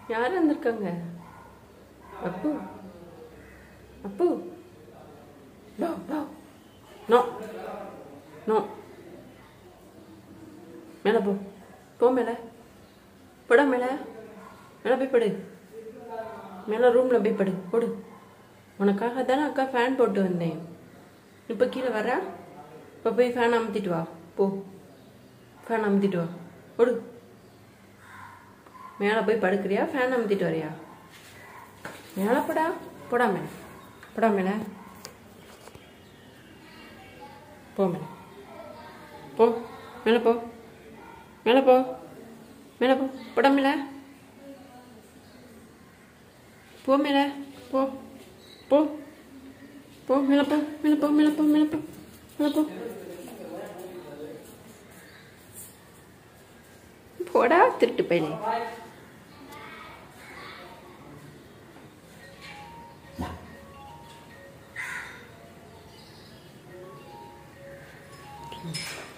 யார் வந்திருக்காங்க அப்பு அப்பு நோ நோ நோ நோ மேலே போ போ மேலே போடா மேலே மேலே போய் படு மேலே ரூமில் போய் படு போடு உனக்காக தானே அக்கா ஃபேன் போட்டு வந்தேன் இப்போ கீழே வரா இப்போ போய் ஃபேன் அமுத்திட்டு வா போ ஃபேன் அமுத்திட்டு வா போடு மேலே போய் படுக்கிறியா ஃபேன் அமுத்திட்டு வரியா மேலே போடா போடா மேலே போடா மேலே போ மேலே போ மேலே போ மேலே போ மேலே போ போடா மேலே போ மேலே போ போ போ மேலே போ மேலே போ மேலே போ மேலே போ மேலே போ போடா திருட்டு பையனே Thank you.